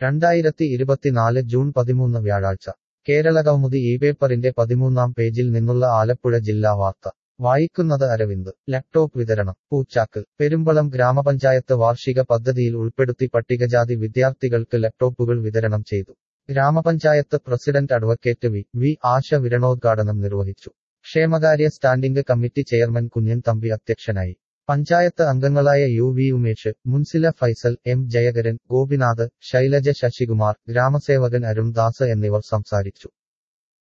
രണ്ടായിരത്തി ഇരുപത്തിനാല് ജൂൺ പതിമൂന്ന് വ്യാഴാഴ്ച കേരളകൗമുദി ഈ പേപ്പറിന്റെ പതിമൂന്നാം പേജിൽ നിന്നുള്ള ആലപ്പുഴ ജില്ലാ വാർത്ത വായിക്കുന്നത് അരവിന്ദ് ലാപ്ടോപ്പ് വിതരണം പൂച്ചാക്ക് പെരുമ്പളം ഗ്രാമപഞ്ചായത്ത് വാർഷിക പദ്ധതിയിൽ ഉൾപ്പെടുത്തി പട്ടികജാതി വിദ്യാർത്ഥികൾക്ക് ലാപ്ടോപ്പുകൾ വിതരണം ചെയ്തു gramapanchayat president advocate V V Asha വിതരണോദ്ഘാടനം നിർവഹിച്ചു ക്ഷേമകാര്യ standing committee chairman Kunjan Thampi അധ്യക്ഷനായി പഞ്ചായത്ത് അംഗങ്ങളായ U V Umesh Munsila Faisal M Jayakaran Gopinath Shailaja Sasikumar ഗ്രാമസേവകൻ അരുൺ ദാസ് എന്നിവർ സംസാരിച്ചു